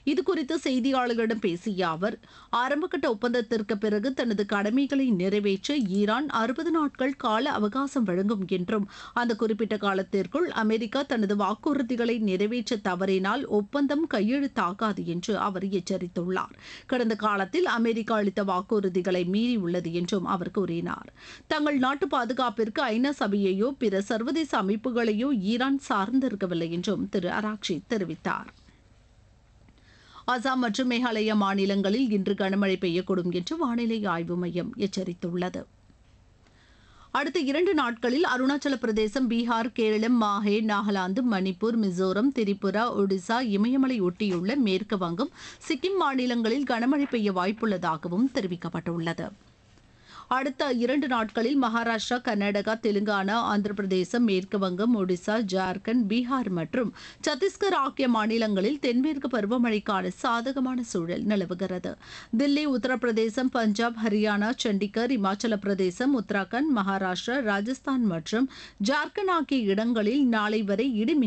இதுகுறித்து செய்தியாளர்களிடம் பேசிய அவர் ஆரம்பகட்ட ஒப்பந்தத்திற்கு பிறகு தனது கடமைகளை நிறைவேற்ற ஈரான் அறுபது நாட்கள் கால அவகாசம் வழங்கும் என்றும் அந்த குறிப்பிட்ட காலத்திற்குள் அமெரிக்கா தனது வாக்குறுதிகளை நிறைவேற்ற தவறினால் ஒப்பந்தம் கையெழுத்தாகாது என்று அவர் எச்சரித்துள்ளார் கடந்த காலத்தில் அமெரிக்கா அளித்த வாக்குறுதிகளை மீறியுள்ளது என்றும் அவர் கூறினார் தங்கள் நாட்டு பாதுகாப்பிற்கு ஐநா சபையையோ பிற சர்வதேச அமைப்புகளையோ ஈரான் சார்ந்திருக்கவில்லை என்றும் திரு அராக்சி தெரிவித்தார் அசாம் மற்றும் மேகாலயா மாநிலங்களில் இன்று கனமழை பெய்யக்கூடும் என்று வானிலை ஆய்வு மையம் எச்சரித்துள்ளது அடுத்த இரண்டு நாட்களில் அருணாச்சல பிரதேசம் பீகார் கேரளம் மாஹே நாகாலாந்து மணிப்பூர் மிசோரம் திரிபுரா ஒடிசா இமயமலை ஒட்டியுள்ள மேற்கு வங்கம் சிக்கிம் மாநிலங்களில் கனமழை பெய்ய வாய்ப்புள்ளதாகவும் தெரிவிக்கப்பட்டுள்ளது அடுத்த இரண்டு நாட்களில் மகாராஷ்டிரா கர்நாடகா தெலுங்கானா ஆந்திர பிரதேசம் மேற்கு வங்கம் ஒடிசா ஜார்க்கண்ட் பீகார் மற்றும் சத்தீஸ்கர் ஆகிய மாநிலங்களில் தென்மேற்கு பருவமழைக்கான சாதகமான சூழல் நிலவுகிறது தில்லி உத்தரப்பிரதேசம் பஞ்சாப் ஹரியானா சண்டிகர் இமாச்சல பிரதேசம் உத்தராகண்ட் மகாராஷ்டிரா ராஜஸ்தான் மற்றும் ஜார்க்கண்ட் ஆகிய இடங்களில் நாளை வரை இடி